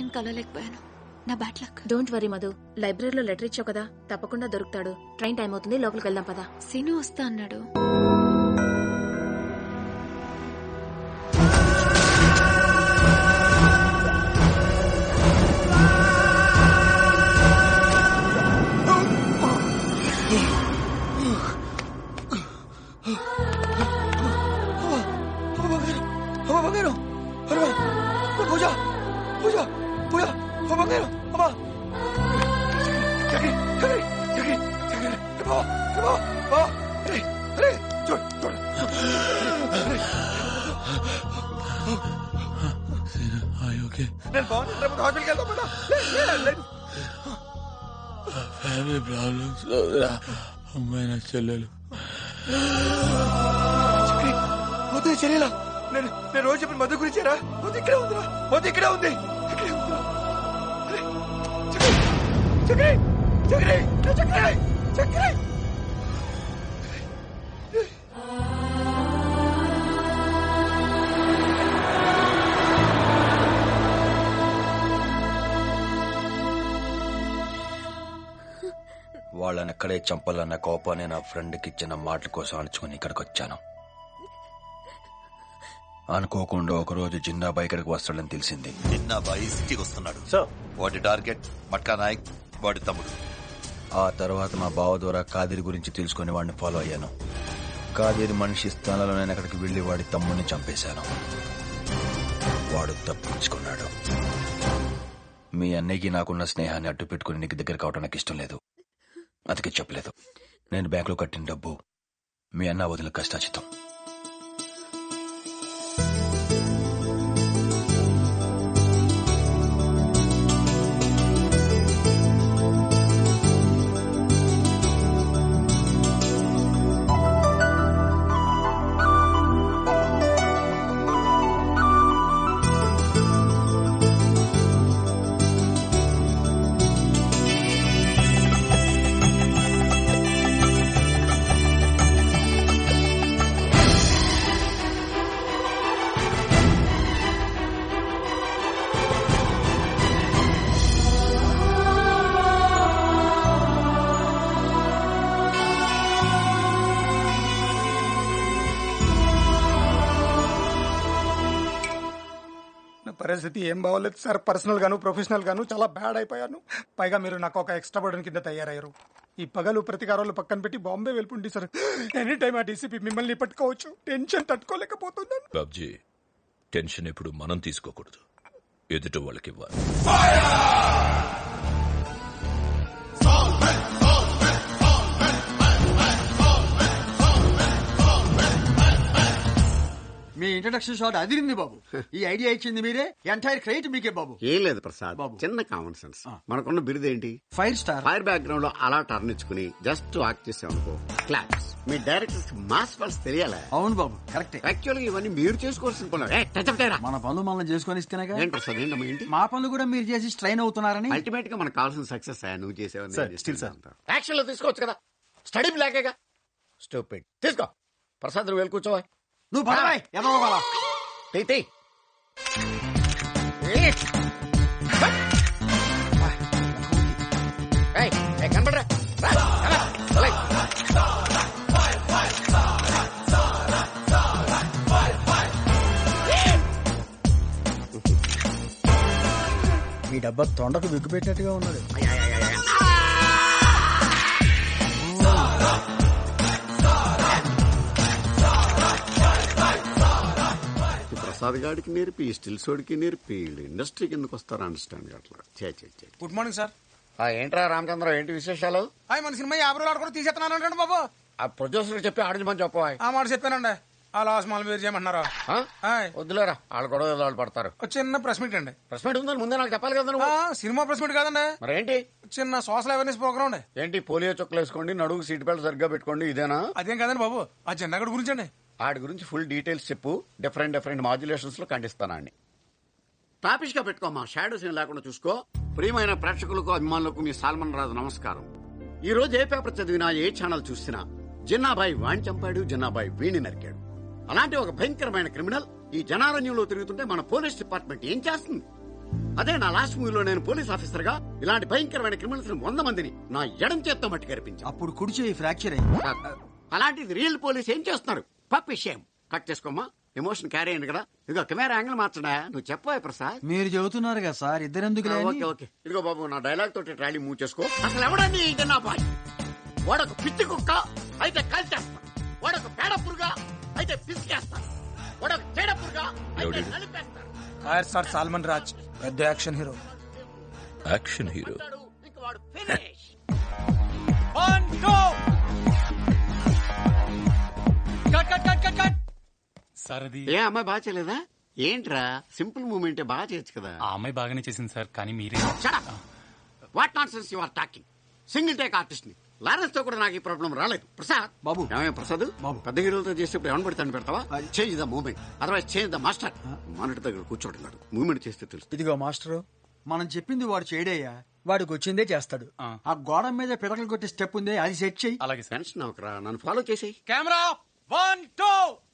సీనుని కలవలేకపోయాను నా bad luck don't worry Madhu లైబ్రరీలో లెటర్ ఇచ్చావు కదా తప్పకుండా దొరుకుతాడు ట్రైన్ టైం అవుతుంది లోపలికి వెళ్దాం పదా సీను వస్తా అన్నాడు అమ్మా బంగారం అమ్మా పూజ పూజ పూజ అమ్మా బంగారం అమ్మా చక్రి చక్రి చక్రి చక్రి బావా బావా బావా అరే అరే చూడు చూడు ఓకే నేను బాగున్నాను రేపు హాస్పిటల్కి వెళ్దాం పద. లే, లే, లే. ఫ్యామిలీ ప్రాబ్లమ్స్ అమ్మాయి నా చెల్లెలు చక్రి వద్దు చర్యలా నేను నేను రోజు చెప్పిన మధు గురించేరా వద్దు ఇక్కడే ఉందిరా వద్దు ఇక్కడే ఉంది ఇక్కడే ఉందిరా అరే, చక్రి చక్రి చక్రి చక్రి చక్రి వాళ్ళని అక్కడే చంపాలన్న కోపాన్ని నా ఫ్రెండ్కి ఇచ్చిన మాటల కోసం అణుచుకుని ఇక్కడికి వచ్చాను అనుకోకుండా ఒకరోజు జిన్నాబాయ్ ఇక్కడికి వస్తాడని తెలిసింది నిన్న బాయి సిటీకి వస్తున్నాడు వాటి టార్గెట్ మట్కా నాయక్ వాడి తమ్ముడు ఆ తర్వాత మా బావ ద్వారా కాదిరి గురించి తెలుసుకుని వాడిని ఫాలో అయ్యాను కాదిరి మనిషి స్థానంలో నేను అక్కడికి వెళ్లి వాడి తమ్ముడిని చంపేశాను వాడు తప్పించుకున్నాడు మీ అన్నయ్యకి నాకున్న స్నేహాన్ని అడ్డు పెట్టుకుని నీకు దగ్గర కావడం నాకు ఇష్టం లేదు అందుకే చెప్పలేదు నేను బ్యాంకులో కట్టిన డబ్బు మీ అన్న వదిలిన కష్టాచితం నా పరిస్థితి ఏం బాగోలేదు సార్ పర్సనల్ గాను ప్రొఫెషనల్ గాను చాలా బ్యాడ్ అయిపోయాను పైగా మీరు నాకు ఒక ఎక్స్ట్రా బర్డన్ కింద తయారయ్యారు ఈ పగలు ప్రతికారాలు పక్కన పెట్టి బాంబే వెళ్ళిపోండి సార్ ఎనీ టైం ఆ డీసీపీ మిమ్మల్ని పట్టుకోవచ్చు టెన్షన్ తట్టుకోలేకపోతున్నాను బాబ్జీ టెన్షన్ ఎప్పుడు మనం తీసుకోకూడదు ఎదుటి వాళ్ళకి ఇవ్వాలి మీ ఇంట్రడక్షన్ షాట్ అదిరింది బాబు ఈ ఐడియా ఇచ్చింది మీరే ఎంటైర్ క్రెడిట్ మీకే బాబు ఏం లేదు ప్రసాద్ చిన్న కామన్ సెన్స్ మనకున్న బిరుదేంటి ఫైర్ స్టార్ ఫైర్ బ్యాక్గ్రౌండ్ లో అలా టర్న్ ఇచ్చుకుని జస్ట్ వాక్ చేసామనుకో క్లాప్స్ మీ డైరెక్టర్స్ మాస్ పల్స్ తెలియాలా అవును బాబు కరెక్టే యాక్చువల్ గా ఇవన్నీ మీరు చేసుకోవాల్సిన పనులు ఏ, touch up చేయరా. మన పనులు మనం చేసుకొని ఇస్తేనేగా ఏంటి ప్రసాద్ ఏంటమ్మా ఏంటి మా పనులు కూడా మీరు చేసి స్ట్రైన్ అవుతున్నారని అల్టిమేట్ గా మనకు కావాల్సిన సక్సెస్ నువ్వు చేసేవని సార్, still సార్. యాక్షన్ లో తీసుకోవచ్చు కదా స్టడీ బ్లాకేగా స్టూపిడ్ తీసుకో ప్రసాద్ నువ్వు వెళ్ళి కూర్చోవా నువ్వు పదవాయ్ ఎదవగల తీ తీ ఏయ్, ఏయ్, కనపడరా రా, రా, రా, రా. మీ డబ్బా తొండకు విగ్గు పెట్టినట్టుగా ఉన్నాడు ఈ ప్రసాద్ గాడికి నేర్పి ఈ స్టిల్ సోడికి నేర్పి వీళ్ళు ఇండస్ట్రీ కిందకు వస్తారు అండర్స్టాండ్ అట్లా చే చే చే గుడ్ మార్నింగ్ సార్ ఆ, ఏంట్రా రామచంద్ర ఏంటి విశేషాలు హాయ్ మన సినిమా యాభై రోజులు ఆడుకుని తీసేస్తున్నాను అంటే బాబు ఆ ప్రొడ్యూసర్ చెప్పి ఆడించమని చెప్పవా ఆ మాట చెప్పానండి ఆ లాస్ మాల్ మీరు చేయమంటున్నారా హాయ్. వద్దులేరా వాళ్ళు గొడవ ఏదో వాళ్ళు పడతారు ఒక చిన్న ప్రెస్ మీట్ అండి ప్రెస్ మీట్ ఉందని ముందే నాకు చెప్పాలి కదా నువ్వు ఆ, సినిమా ప్రెస్ మీట్ కాదండి మరేంటి చిన్న సోషల్ అవేర్నెస్ ప్రోగ్రామ్ అండి ఏంటి పోలియో చుక్కలు వేసుకోండి నడుగు సీట్ బెల్ట్ సరిగ్గా పెట్టుకోండి ఇదేనా అదేం కాదండి బాబు ఆ చిన్నగడి గురించి అండి ఆడి గురించి ఫుల్ డీటెయిల్స్ చెప్పు డిఫరెంట్ డిఫరెంట్ మాడ్యులేషన్స్ లో ఖండిస్తానండి టాపిష్ గా పెట్టుకోమా షాడోస్ ఏం లేకుండా చూసుకో ప్రియమైన ప్రేక్షకులకు అభిమానులకు మీ సాల్మన్ రాజు నమస్కారం ఈ రోజు ఏ పేపర్ చదివినా ఏ ఛానల్ చూసినా జిన్నాబాయి వాణ్ణి చంపాడు జిన్నాబాయి వీణి నరికాడు అలాంటి ఒక భయంకరమైన క్రిమినల్ ఈ జనారణ్యంలో తిరుగుతుంటే మన పోలీస్ డిపార్ట్మెంట్ ఏం చేస్తుంది అదే నా లాస్ట్ మూవీలో నేను పోలీస్ ఆఫీసర్ గా ఇలాంటి భయంకరమైన క్రిమినల్స్ వంద మందిని నా ఎడం చేత్తో మట్టి కనిపించాను అప్పుడు కుడి చేయి ఫ్రాక్చర్ అయింది అలాంటిది రియల్ పోలీస్ ఏం చేస్తున్నారు పప్పు విషయం కట్ చేసుకోమ్మా ఎమోషన్ క్యారీ అయింది కదా ఇదిగో కెమెరా యాంగిల్ మార్చడా నువ్వు చెప్పవా ప్రసాద్ మీరు చెబుతున్నారు కదా సార్ ఇద్దరెందుకు ఆ, ఓకే ఓకే ఇదిగో బాబు నా డైలాగ్ తోటి ట్రాలీ మూవ్ చేసుకో అసలు ఎవడని ఇది నా బాయ్ వాడొక పిచ్చి కుక్క అయితే కాల్చేస్తా వాడొక పేడ పురుగా అయితే పిసికేస్తా వాడొక చెడ పురుగా అయితే ఎవడిది? నలిపేస్తా ఫైర్ స్టార్ సాల్మన్ రాజ్ పెద్ద యాక్షన్ హీరో యాక్షన్ హీరో ఇంక వాడు ఫినిష్ సార్ అది ఏ అమ్మాయి బాగా చేయలేదా ఏంట్రా సింపుల్ మూమెంట్ బాగా చేయొచ్చు కదా ఆ అమ్మాయి బాగానే చేసింది సార్ కానీ మీరే what not sense you are talking single take artist ని లారెన్స్ తో కూడా నాకు ఈ ప్రాబ్లం రాలేదు ప్రసాద్ బాబు. ఏమయ్య ప్రసాద్ బాబు. పెద్ద హీరోలతో చేసేప్పుడు ఏమని పెడతాను పెడతావా change the moment otherwise change the master monitor దగ్గర కూర్చోవడం కాదు మూమెంట్ చేస్తే తెలుసు ఇదిగో మాస్టరు మనం చెప్పింది వాడు చేయడయ్యా వాడికి వచ్చిందే చేస్తాడు ఆ గోడ మీద పిడకలు కొట్టే స్టెప్ ఉంది అది సెట్ చెయ్యి అలాగే సార్ టెన్షన్ అవకరా నన్ను ఫాలో చేసేయి camera one two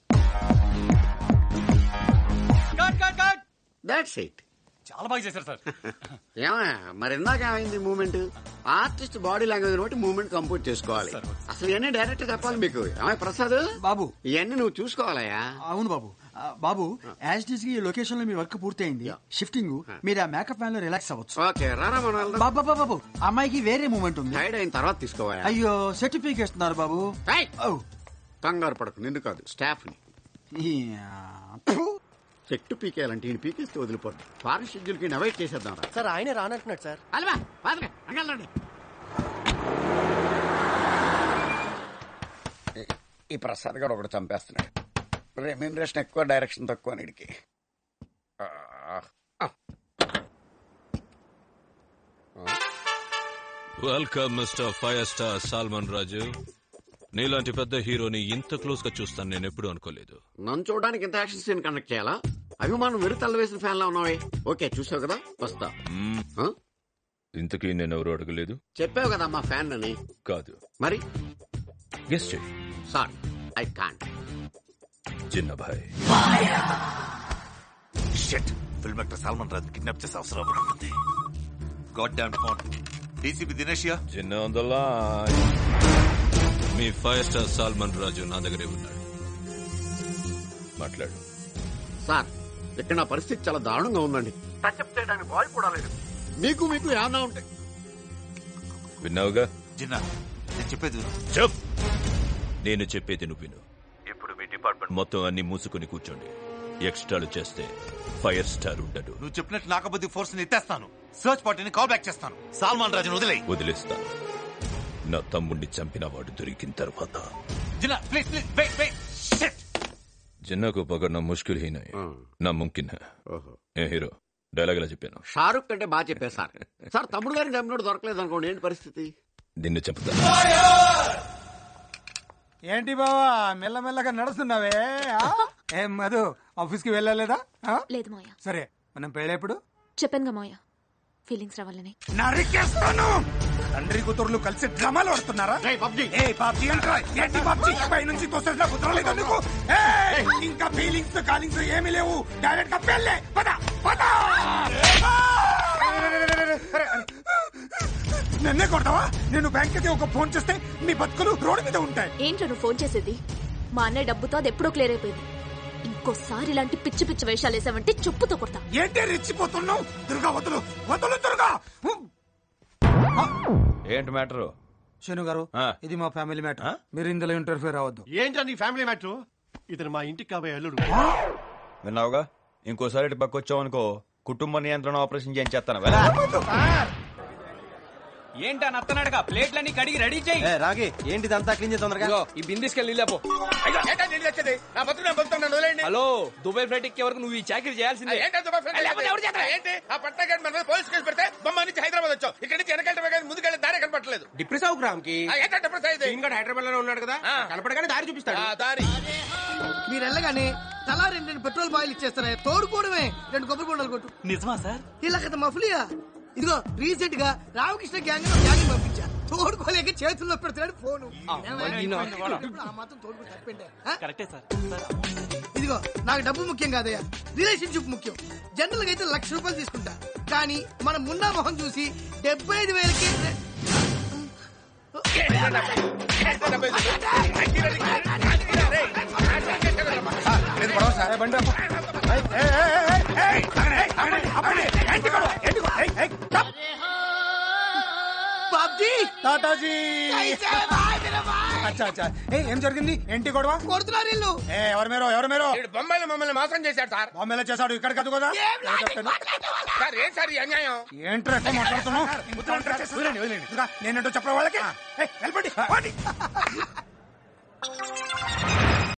cut cut cut that's it చాలా బాగా చేశారు సార్ ఏమయ్య మరి ఇందాక ఏమైంది మూమెంట్ ఆర్టిస్ట్ బాడీ లాంగ్వేజ్ బట్టి మూమెంట్ కంపోజ్ చేసుకోవాలి అసలు ఇవన్నీ డైరెక్ట్ చెప్పాలి మీకు ఏమయ్య ప్రసాద్ బాబు ఇవన్నీ నువ్వు చూసుకోవాలయ్యా అవును బాబు ఆ, బాబు యాజ్ టీస్ ఈ లొకేషన్ లో మీ వర్క్ పూర్తయింది షిఫ్టింగ్ మీరు ఆ మేకప్ ఫ్యాన్ లో రిలాక్స్ అవ్వచ్చు ఓకే రారా మన వెళ్దాం. బాబు బాబు, బాబు అమ్మాయికి వేరే మూమెంట్ ఉంది టైర్డ్ అయిన తర్వాత తీసుకోవాలా అయ్యో సర్టిఫికేట్ ఇస్తున్నారు బాబు ఏయ్! ఓ కంగారు పడకు నిన్ను కాదు స్టాఫ్ ని యా. చెట్టు పీకేయాలంటే ఈయన పీకేస్తే వదిలిపోద్ది ఫారెన్ షెడ్యూల్ కి అవాయిడ్ చేసేద్దాం రా సార్ ఆయనే రానంటున్నాడు సార్ అలవా పాదగా అంగళ్ళండి ఈ ప్రసాద్ గారు ఒకటి చంపేస్తున్నాడు రెమ్యూనరేషన్ ఎక్కువ డైరెక్షన్ తక్కువ నీడికి welcome mister five star Salmon Raju నీలాంటి పెద్ద హీరోని ఇంత క్లోజ్ గా చూస్తాను నేను ఎప్పుడు అనుకోలేదు నన్ను చూడడానికి ఇంత యాక్షన్ సీన్ కండక్ట్ చేయాలా అభిమానం వెరు తల్ల వేసిన ఫ్యాన్ లా ఉన్నావే ఓకే చూసావు కదా వస్తా మ్మ్. ఆ? ఇంతకీ నేను ఎవరు అడగలేదు చెప్పావు కదా మా ఫ్యాన్ అని కాదు మరి గెస్ట్ చేయి సారీ ఐ కాంట్ చిన్నభాయ్ shit film actor Salmon Raju kidnap చేసే అవసరం కూడా ఉంటుంది గాడ్ డామ్ ఫోన్ డీసీపీ దినేషియా చిన్న ఉందల్లా మీ ఫైవ్ స్టార్ సాల్మన్ రాజు నా దగ్గరే ఉన్నాడు మాట్లాడు సార్ ఇక్కడ నా పరిస్థితి చాలా దారుణంగా ఉందండి టచ్అప్ చేయడానికి బాయ్ కూడా లేదు మీకు మీకు ఏమన్నా ఉంటాయి విన్నావుగా జిన్నా నేను చెప్పేది విను. చెప్ నేను చెప్పేది నువ్వు విను ఇప్పుడు మీ డిపార్ట్మెంట్ మొత్తం అన్ని మూసుకుని కూర్చోండి ఎక్స్ట్రాలు చేస్తే ఫైర్ స్టార్ ఉండడు నువ్వు చెప్పినట్టు నాకబద్ది ఫోర్స్ ని ఎత్తేస్తాను సర్చ్ పార్టీని కాల్ బ్యాక్ చేస్తాను సాల్మాన్ రాజును వదిలేయి వదిలేస్తాను నా తమ్ముడిని చంపిన వాడు దొరికిన తర్వాత Jinnah please please wait wait shit Jinnah को पकड़ना मुश्किल ही नहीं ना मुमकिन है ఏ హీరో డైలాగ్ ఎలా చెప్పాను షారుఖ్ కంటే బాగా చెప్పారు సార్ సార్ తమ్ముడు గారిని చంపినోడు దొరకలేదు అనుకోండి ఏంటి పరిస్థితి నిన్ను చెప్తా ఏంటి బావా మెల్లమెల్లగా నడుస్తున్నావే ఆ? ఏం మధు ఆఫీస్ కి వెళ్ళలేదా ఆ? లేదు మోయ సరే మనం పెళ్ళేప్పుడు చెప్పానుగా మోయ ఫీలింగ్స్ రావాలని నరికేస్తాను తండ్రి కూతురులు కలిసి డ్రామాలు ఆడుతున్నారా ఏ పబ్జి అంటారా ఏంటి పబ్జి పై నుంచి తోసేసిన కుదరలేదు నీకు ఏయ్, ఇంకా ఫీలింగ్స్ కాలింగ్స్ ఏమీ లేవు డైరెక్ట్ గా పెళ్ళే పద పద నన్నే కొడతావా నేను బ్యాంక్ కి ఒక ఫోన్ చేస్తే మీ బతుకులు రోడ్డు మీద ఉంటాయి ఏంటో నువ్వు ఫోన్ చేసేది మా అన్నయ్య డబ్బుతో అది ఎప్పుడో క్లియర్ అయిపోయింది ఇంకోసారి ఇలాంటి పిచ్చి పిచ్చి వేషాలు వేసావంటే చెప్పుతో కొడతా ఏంటి రెచ్చిపోతున్నావు దుర్గా వదులు వదులు దుర్గా ఏంటి మ్యాటరు శను గారు ఇది మా ఫ్యామిలీ మ్యాటర్ మీరు ఇందులో ఇంటర్ఫియర్ అవ్వద్దు ఏంటా నీ ఫ్యామిలీ మ్యాటర్ ఇతను మా ఇంటికి కాబోయే అల్లుడు విన్నావుగా ఇంకోసారి ఇటు పక్క వచ్చావనుకో కుటుంబ నియంత్రణ ఆపరేషన్ చేయించేస్తాను వెళ్ళా ఏంటా నత్తనాడగా ప్లేట్లన్నీ కడిగి రెడీ చేయి రాగి ఏంటి ఇదంతా క్లీన్ చేసి తొందరగా ఈ బిందిస్కెళ్ళి లేపో హలో దుబాయ్ ఫ్లైట్ ఎక్కే వరకు నువ్వు ఈ చాకరీ చేయాల్సిందే లేకపోతే ఎవరు చేస్తారు? ఏంటి ఆ పట్టాగడ్ మన మీద పోలీస్ కేసు పెడితే బొమ్మ నుంచి హైదరాబాద్ వచ్చావు ఇక్కడ నుంచి వెనకెళ్ళటమే కానీ ముందుకెళ్ళి దారి కనపడలేదు డిప్రెస్ అవు గ్రామ్ కి ఏంటంటే ఇప్పుడు సైజ్ హైదరాబాద్ లోనే ఉన్నాడు కదా కనపడగానే దారి చూపిస్తాడు ఆ దారి మీరు వెళ్ళగానే తలా రెండు రెండు పెట్రోల్ బాయిల్ ఇచ్చేస్తారా తోడుకోవడమే రెండు కొబ్బరి బొండాలు కొట్టు నిజమా సార్ ఇలా కదా మఫ్లియా ఇదిగో రీసెంట్ గా రామకృష్ణ గ్యాంగ్ లో గ్యాంగ్ పంపించా తోడుకోలేక చేతుల్లో పెడుతున్నాడు ఫోను ఈయన. ఆ మాత్రం తోడుకు తప్పండి ఆ? కరెక్టే సార్ ఇదిగో నాకు డబ్బు ముఖ్యం కాదయ్యా రిలేషన్షిప్ ముఖ్యం జనరల్ గా అయితే లక్ష రూపాయలు తీసుకుంటా కానీ మన మున్నా మొహం చూసి డెబ్బై ఐదు వేలకి లేదు పడవ సార్ బండి ఆపు. ఏయ్, ఏయ్, ఏయ్, ఏయ్, ఏయ్, ఆగండి, ఏయ్, ఆగండి, ఆపండి. ఏంటి గొడవ? ఏంటి గొడవ? ఏయ్, ఏయ్, స్టాప్. బాబ్జీ టాటాజీ అచ్చా అచ్చా ఏ ఏం జరిగింది ఏంటి గొడవ కొడుతున్నారు ఇల్లు ఏ ఎవరు మీరు ఎవరు మీరు వీడు బొంబాయిలో మమ్మల్ని మోసం చేశాడు సార్ బాంబేలో చేశాడు ఇక్కడ కాదు కదా నేను చెప్తాను. సార్ ఏం సార్ ఈ అన్యాయం ఏంట్రా ఎక్కువ మాట్లాడుతున్నావు వదిలేండి, వదిలేండి. ఇంకా నేనేంటో చెప్పడం వాళ్ళకి ఏయ్, వెళ్ళిపోండి, పోండి.